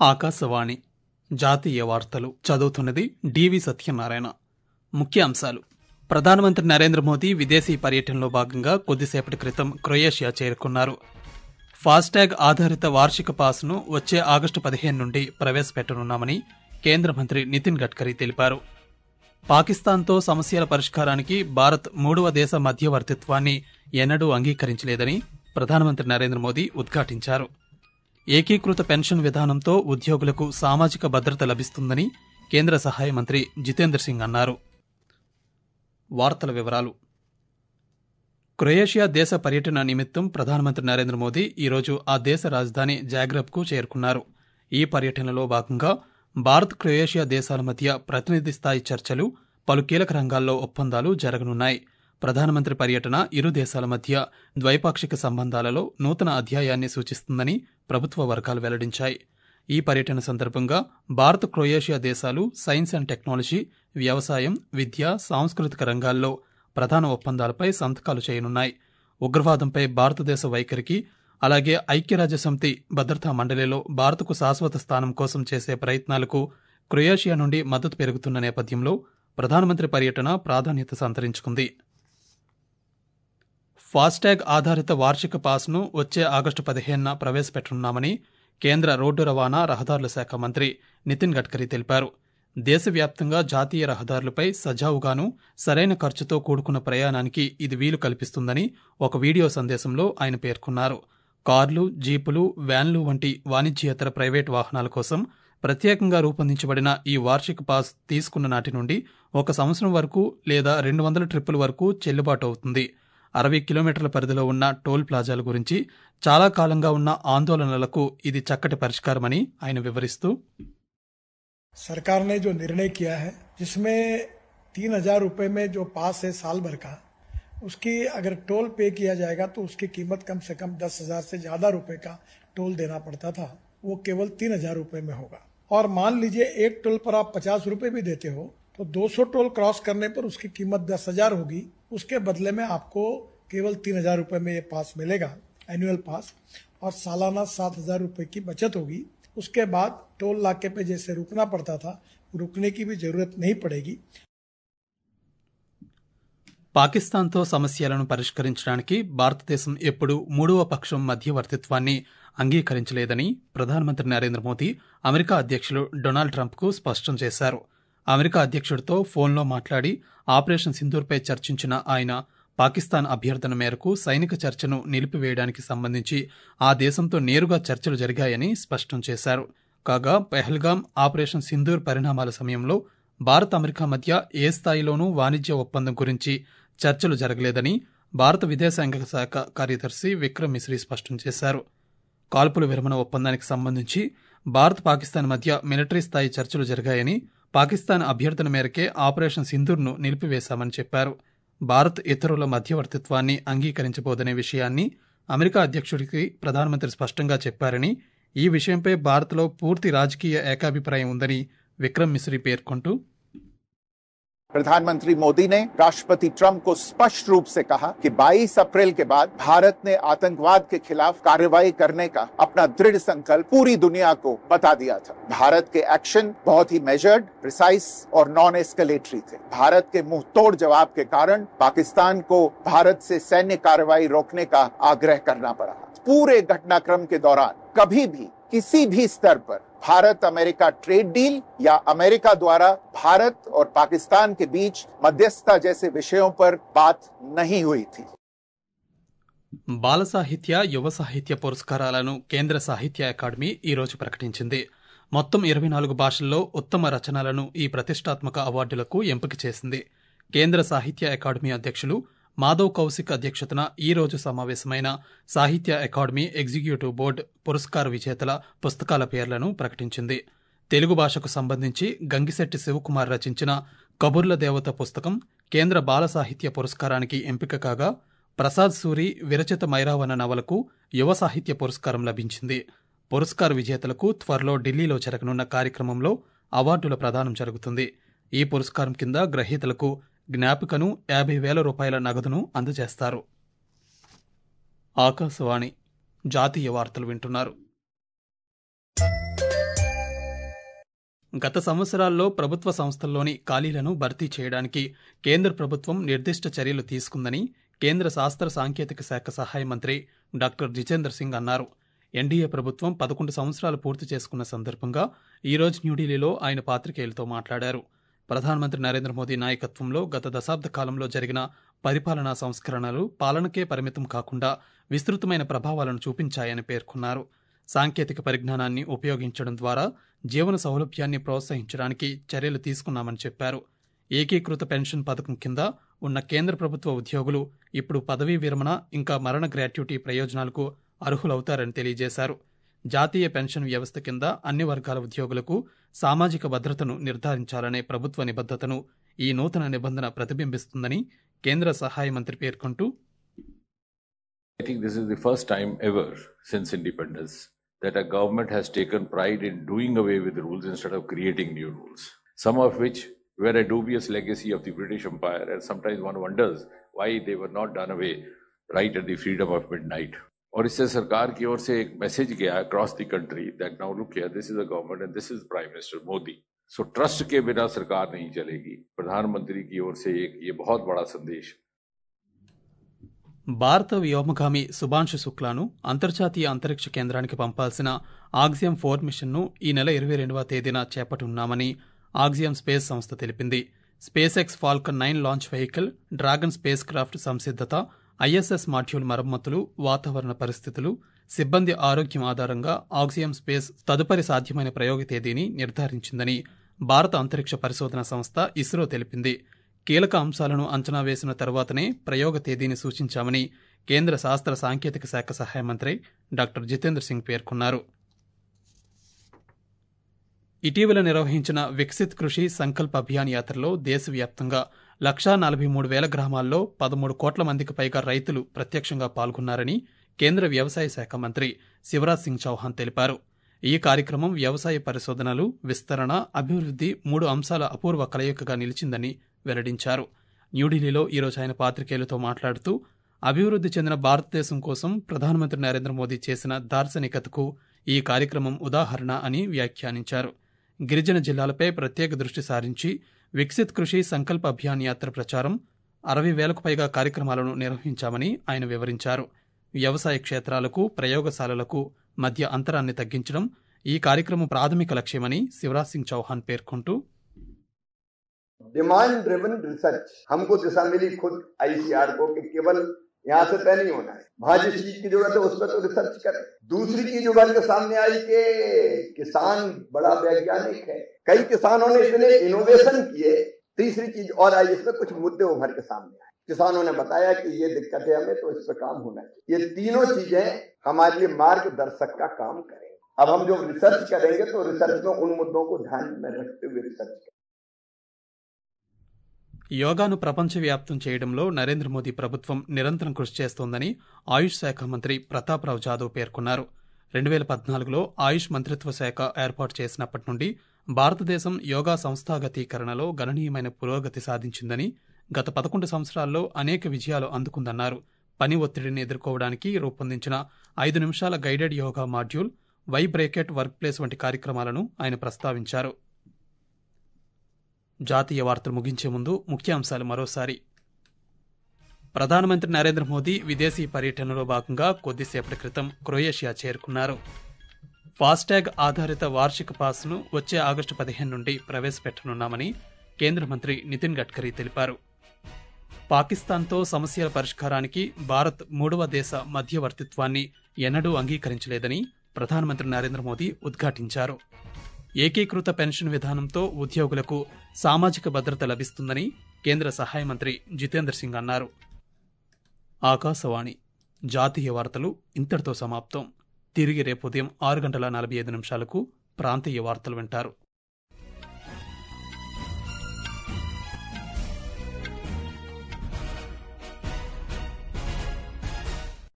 ఆకాశవాణి జాతీయ వార్తలు చదువుతున్నది డివి సత్యనారాయణ ముఖ్య అంశాలు ప్రధానమంత్రి నరేంద్ర మోదీ విదేశీ పర్యటనలో భాగంగా కొద్దిసేపటి క్రితం క్రొయేషియా చేరుకున్నారు ఫాస్టాగ్ ఆధారిత వార్షిక పాస్ను వచ్చే ఆగస్టు పదిహేను నుండి ప్రవేశపెట్టనున్నామని కేంద్ర మంత్రి నితిన్ గడ్కరీ తెలిపారు పాకిస్తాన్తో సమస్యల పరిష్కారానికి భారత్ మూడవ దేశ మధ్యవర్తిత్వాన్ని ఎన్నడూ అంగీకరించలేదని ప్రధానమంత్రి నరేంద్ర మోదీ ఉద్ఘాటించారు ఏకీకృత పెన్షన్ విధానంతో ఉద్యోగులకు సామాజిక భద్రత లభిస్తుందని కేంద్ర సహాయ మంత్రి జితేంద్ర సింగ్ అన్నారు వార్తల వివరాలు క్రొయేషియా దేశ పర్యటన నిమిత్తం ప్రధానమంత్రి నరేంద్ర మోదీ ఈరోజు ఆ దేశ రాజధాని జాగ్రబ్కు చేరుకున్నారు ఈ పర్యటనలో భాగంగా భారత్ క్రొయేషియా దేశాల మధ్య ప్రతినిధి స్థాయి చర్చలు పలు కీలక రంగాల్లో ఒప్పందాలు జరగనున్నాయి ప్రధానమంత్రి పర్యటన ఇరు దేశాల మధ్య ద్వైపాక్షిక సంబంధాలలో నూతన అధ్యాయాన్ని సూచిస్తుందని ప్రభుత్వ వర్గాలు వెల్లడించాయి ఈ పర్యటన సందర్భంగా భారత్ క్రొయేషియా దేశాలు సైన్స్ అండ్ టెక్నాలజీ వ్యవసాయం విద్య సాంస్కృతిక రంగాల్లో ప్రధాన ఒప్పందాలపై సంతకాలు చేయనున్నాయి ఉగ్రవాదంపై భారతదేశ వైఖరికి అలాగే ఐక్యరాజ్యసమితి భద్రతా మండలిలో భారత్కు శాశ్వత స్థానం కోసం చేసే ప్రయత్నాలకు క్రొయేషియా నుండి మద్దతు పెరుగుతున్న నేపథ్యంలో ప్రధానమంత్రి పర్యటన ప్రాధాన్యత సంతరించుకుంది ఫాస్టాగ్ ఆధారిత వార్షిక పాస్ను వచ్చే ఆగస్టు పదిహేనున ప్రవేశపెట్టనున్నామని కేంద్ర రోడ్డు రవాణా రహదారుల శాఖ మంత్రి నితిన్ గడ్కరీ తెలిపారు దేశవ్యాప్తంగా జాతీయ రహదారులపై సజావుగాను సరైన ఖర్చుతో కూడుకున్న ప్రయాణానికి ఇది వీలు కల్పిస్తుందని ఒక వీడియో సందేశంలో ఆయన పేర్కొన్నారు కార్లు జీపులు వ్యాన్లు వంటి వాణిజ్యేతర ప్రైవేట్ వాహనాల కోసం ప్రత్యేకంగా రూపొందించబడిన ఈ వార్షిక పాస్ తీసుకున్న నాటి నుండి ఒక సంవత్సరం వరకు లేదా రెండు వందల ట్రిప్పుల వరకు చెల్లుబాటు అవుతుంది అరవై కిలోమీటర్ల పరిధిలో ఉన్న టోల్ ప్లాజాల గురించి చాలా కాలంగా ఉన్న ఆందోళనలకు ఇది చక్కటి పరిష్కారమని ఆయన వివరిస్తూ सरकार ने जो निर्णय किया है जिसमें तीन हजार रुपये में जो पास है साल भर का उसकी अगर टोल पे किया जाएगा तो उसकी कीमत कम से कम दस हजार से ज्यादा रुपए का टोल देना पड़ता था वो केवल तीन हजार रुपये में होगा और मान लीजिए एक टोल पर आप पचास रुपए भी देते हो तो 200 टोल क्रॉस करने पर उसकी कीमत दस हजार होगी उसके बदले में आपको केवल तीन हजार रुपये में ये पास मिलेगा एनुअल पास और सालाना सात हजार रुपये की बचत होगी उसके बाद टोल नाके पे जैसे रुकना पड़ता था रुकने की भी जरूरत नहीं पड़ेगी పాకిస్తాన్తో సమస్యలను పరిష్కరించడానికి భారతదేశం ఎప్పుడూ మూడవ పక్షం మధ్యవర్తిత్వాన్ని అంగీకరించలేదని ప్రధానమంత్రి నరేంద్ర మోదీ అమెరికా అధ్యక్షులు డొనాల్డ్ ట్రంప్కు స్పష్టం చేశారు అమెరికా అధ్యక్షుడితో ఫోన్లో మాట్లాడి ఆపరేషన్ సింధూర్పై చర్చించిన ఆయన పాకిస్తాన్ అభ్యర్థన మేరకు సైనిక చర్చను నిలిపివేయడానికి సంబంధించి ఆ దేశంతో నేరుగా చర్చలు జరిగాయని స్పష్టం చేశారు కాగా పెహల్గాం ఆపరేషన్ సింధూర్ పరిణామాల సమయంలో భారత్ అమెరికా మధ్య ఏ స్థాయిలోనూ వాణిజ్య ఒప్పందం గురించి చర్చలు జరగలేదని భారత విదేశాంగ శాఖ కార్యదర్శి విక్రమ్ మిశ్రీ స్పష్టం చేశారు కాల్పుల విరమణ ఒప్పందానికి సంబంధించి భారత్ పాకిస్తాన్ మధ్య మిలిటరీ స్థాయి చర్చలు జరిగాయని పాకిస్తాన్ అభ్యర్థన మేరకే ఆపరేషన్ సింధూర్ను నిలిపివేశామని చెప్పారు భారత్ ఇతరుల మధ్యవర్తిత్వాన్ని అంగీకరించబోదనే విషయాన్ని అమెరికా అధ్యక్షుడికి ప్రధానమంత్రి స్పష్టంగా చెప్పారని ఈ విషయంపై భారత్లో పూర్తి రాజకీయ ఏకాభిప్రాయం ఉందని విక్రమ్ మిశ్రీ పేర్కొంటూ प्रधानमंत्री मोदी ने राष्ट्रपति ट्रंप को स्पष्ट रूप से कहा कि 22 अप्रैल के बाद भारत ने आतंकवाद के खिलाफ कार्रवाई करने का अपना दृढ़ संकल्प पूरी दुनिया को बता दिया था भारत के एक्शन बहुत ही मेजर्ड प्रिसाइस और नॉन एस्केलेटरी थे भारत के मुंह तोड़ जवाब के कारण पाकिस्तान को भारत से सैन्य कार्रवाई रोकने का आग्रह करना पड़ा पूरे घटनाक्रम के दौरान कभी भी किसी भी स्तर पर भारत अमेरिका ट्रेड डील या अमेरिका द्वारा भारत और पाकिस्तान के बीच मध्यस्थता जैसे विषयों पर बात नहीं हुई थी బాల సాహిత్య యువ సాహిత్య పురస్కారాలను కేంద్ర సాహిత్య అకాడమీ ఈరోజు ప్రకటించింది మొత్తం ఇరవై నాలుగు భాషల్లో ఉత్తమ రచనలను ఈ ప్రతిష్టాత్మక అవార్డులకు ఎంపిక చేసింది కేంద్ర సాహిత్య అకాడమీ అధ్యక్షులు మాధవ్ కౌశిక్ అధ్యక్షతన ఈ రోజు సమావేశమైన సాహిత్య అకాడమీ ఎగ్జిక్యూటివ్ బోర్డు పురస్కార విజేతల పుస్తకాల పేర్లను ప్రకటించింది తెలుగు భాషకు సంబంధించి గంగిశెట్టి శివకుమార్ రచించిన కబుర్ల దేవత పుస్తకం కేంద్ర బాల సాహిత్య పురస్కారానికి ఎంపిక కాగా ప్రసాద్ సూరి విరచిత మైరావన నవలకు యువ సాహిత్య పురస్కారం లభించింది పురస్కార విజేతలకు త్వరలో ఢిల్లీలో జరగనున్న కార్యక్రమంలో అవార్డుల ప్రదానం జరుగుతుంది ఈ పురస్కారం కింద గ్రహీతలకు జ్ఞాపికను యాభై వేల రూపాయల నగదును అందజేస్తారు ఆకాశవాణి జాతీయ వార్తలు వింటున్నారు గత సంవత్సరాల్లో ప్రభుత్వ సంస్థల్లోని ఖాళీలను భర్తీ చేయడానికి కేంద్ర ప్రభుత్వం నిర్దిష్ట చర్యలు తీసుకుందని కేంద్ర శాస్త్ర సాంకేతిక శాఖ సహాయ మంత్రి డాక్టర్ జితేంద్ర సింగ్ అన్నారు ఎన్డీఏ ప్రభుత్వం పదకొండు సంవత్సరాలు పూర్తి చేసుకున్న సందర్భంగా ఈ రోజు న్యూఢిల్లీలో ఆయన పాత్రికేయులతో మాట్లాడారు ప్రధానమంత్రి నరేంద్ర మోదీ నాయకత్వంలో గత దశాబ్ద కాలంలో జరిగిన పరిపాలనా సంస్కరణలు పాలనకే పరిమితం కాకుండా విస్తృతమైన ప్రభావాలను చూపించాయని పేర్కొన్నారు సాంకేతిక పరిజ్ఞానాన్ని ఉపయోగించడం ద్వారా జీవన సౌలభ్యాన్ని ప్రోత్సహించడానికి చర్యలు తీసుకున్నామని చెప్పారు ఏకీకృత పెన్షన్ పథకం కింద ఉన్న కేంద్ర ప్రభుత్వ ఉద్యోగులు ఇప్పుడు పదవీ విరమణ ఇంకా మరణ గ్రాట్యుటీ ప్రయోజనాలకు అర్హులవుతారని తెలియజేశారు జాతీయ పెన్షన్ వ్యవస్థ కింద అన్ని వర్గాల ఉద్యోగులకు సామాజిక భద్రతను నిర్ధారించాలనే ప్రభుత్వ నిబద్ధతను ఈ నూతన నిబంధన ప్రతిబింబిస్తుందని కేంద్ర సహాయ మంత్రి పేర్కొంటూ I think this is the first time ever since independence that a government has taken pride in doing away with the rules instead of creating new rules, some of which were a dubious legacy of the British Empire, and sometimes one wonders why they were not done away right at the freedom of midnight. और इससे सरकार की ओर से एक message गया across the country that now look here this is a government and this is prime minister Modi so trust के बिना सरकार नहीं चलेगी प्रधानमंत्री की ओर से एक ये बहुत बड़ा संदेश భారత వ్యోమగామి సుభాంశు శుక్లాను అంతర్జాతీయ అంతరిక్ష కేంద్రానికి పంపాల్సిన ఆక్సియం ఫోర్ మిషన్ను ఈ నెల ఇరవై రెండవ తేదీన చేపట్టున్నామని ఆక్సియం స్పేస్ సంస్థ తెలిపింది space X Falcon nine launch vehicle Dragon spacecraft సంసిద్ధత ఐఎస్ఎస్ మాడ్యూల్ మరమ్మతులు వాతావరణ పరిస్థితులు సిబ్బంది ఆరోగ్యం ఆధారంగా ఆక్సియం స్పేస్ తదుపరి సాధ్యమైన ప్రయోగ తేదీని నిర్ధారించిందని భారత అంతరిక్ష పరిశోధన సంస్థ ఇస్రో తెలిపింది కీలక అంశాలను అంచనా వేసిన తరువాతనే ప్రయోగ తేదీని సూచించామని కేంద్ర శాస్త్ర సాంకేతిక శాఖ సహాయ మంత్రి డాక్టర్ జితేంద్ర సింగ్ పేర్కొన్నారు ఇటీవల నిర్వహించిన వికసిత్ కృషి సంకల్ప్ అభియాన్ యాత్రలో దేశవ్యాప్తంగా లక్షా నలభై మూడు వేల గ్రామాల్లో పదమూడు కోట్ల మందికి పైగా రైతులు ప్రత్యక్షంగా పాల్గొన్నారని కేంద్ర వ్యవసాయ శాఖ మంత్రి శివరాజ్ సింగ్ చౌహాన్ తెలిపారు ఈ కార్యక్రమం వ్యవసాయ పరిశోధనలు విస్తరణ అభివృద్ధి మూడు అంశాల అపూర్వ కలయికగా నిలిచిందని వెల్లడించారు న్యూఢిల్లీలో ఈరోజు ఆయన పాత్రికేయులతో మాట్లాడుతూ అభివృద్ధి చెందిన భారతదేశం కోసం ప్రధానమంత్రి నరేంద్ర మోదీ చేసిన దార్శనికతకు ఈ కార్యక్రమం ఉదాహరణ అని వ్యాఖ్యానించారు గిరిజన జిల్లాలపై ప్రత్యేక దృష్టి సారించి వికసిత్ కృషి సంకల్ప అభియాన్ యాత్ర ప్రచారం అరవై వేలకు పైగా కార్యక్రమాలను నిర్వహించామని ఆయన వివరించారు వ్యవసాయ క్షేత్రాలకు ప్రయోగశాలలకు మధ్య అంతరాన్ని తగ్గించడం ఈ కార్యక్రమం ప్రాథమిక లక్ష్యమని శివరాజ్ సింగ్ చౌహాన్ పేర్కొంటూ डिमांड ड्रिवन रिसर्च हमको दिशा मिली खुद आईसीआर को कि केवल यहाँ से तय नहीं होना है वहां जिस चीज की जरूरत है उस पर तो रिसर्च करें दूसरी चीज उभर के सामने आई कि किसान बड़ा वैज्ञानिक है कई किसानों ने इतने इनोवेशन किए तीसरी चीज और आई इसमें कुछ मुद्दे उभर के सामने आए किसानों ने बताया कि ये दिक्कत है हमें तो इस पर काम होना चाहिए ये तीनों चीजें हमारे लिए मार्गदर्शक का काम करेंगे अब हम जो रिसर्च करेंगे तो रिसर्च में उन मुद्दों को ध्यान में रखते हुए रिसर्च करें యోగాను ప్రపంచవ్యాప్తం చేయడంలో నరేంద్ర మోదీ ప్రభుత్వం నిరంతరం కృషి చేస్తోందని ఆయుష్ శాఖ మంత్రి ప్రతాప్రావు జాదవ్ పేర్కొన్నారు రెండు వేల పద్నాలుగులో ఆయుష్ మంత్రిత్వ శాఖ ఏర్పాటు చేసినప్పటి నుండి భారతదేశం యోగా సంస్థాగతీకరణలో గణనీయమైన పురోగతి సాధించిందని గత పదకొండు సంవత్సరాల్లో అనేక విజయాలు అందుకుందన్నారు పని ఒత్తిడిని ఎదుర్కోవడానికి రూపొందించిన ఐదు నిమిషాల guided yoga module Y break at workplace వంటి కార్యక్రమాలను ఆయన ప్రస్తావించారు జాతీయ వార్తలు ముగించే ముందు ముఖ్యాంశాలు మరోసారి ప్రధానమంత్రి నరేంద్ర మోదీ విదేశీ పర్యటనలో భాగంగా కొద్దిసేపటి క్రితం క్రొయేషియా చేరుకున్నారు ఫాస్టాగ్ ఆధారిత వార్షిక పాస్ను వచ్చే ఆగస్టు పదిహేను నుండి ప్రవేశపెట్టనున్నామని కేంద్ర మంత్రి నితిన్ గడ్కరీ తెలిపారు పాకిస్తాన్తో సమస్యల పరిష్కారానికి భారత్ మూడవ దేశ మధ్యవర్తిత్వాన్ని ఎన్నడూ అంగీకరించలేదని ప్రధానమంత్రి నరేంద్ర మోదీ ఉద్ఘాటించారు ఏకీకృత పెన్షన్ విధానంతో ఉద్యోగులకు సామాజిక భద్రత లభిస్తుందని కేంద్ర సహాయ మంత్రి జితేంద్ర సింగ్ అన్నారు ఆకాశవాణి జాతీయ వార్తలు ఇంతటితో సమాప్తం తిరిగి రేపు ఉదయం ఆరు గంటల నలభై ఐదు నిమిషాలకు ప్రాంతీయ వార్తలు వింటారు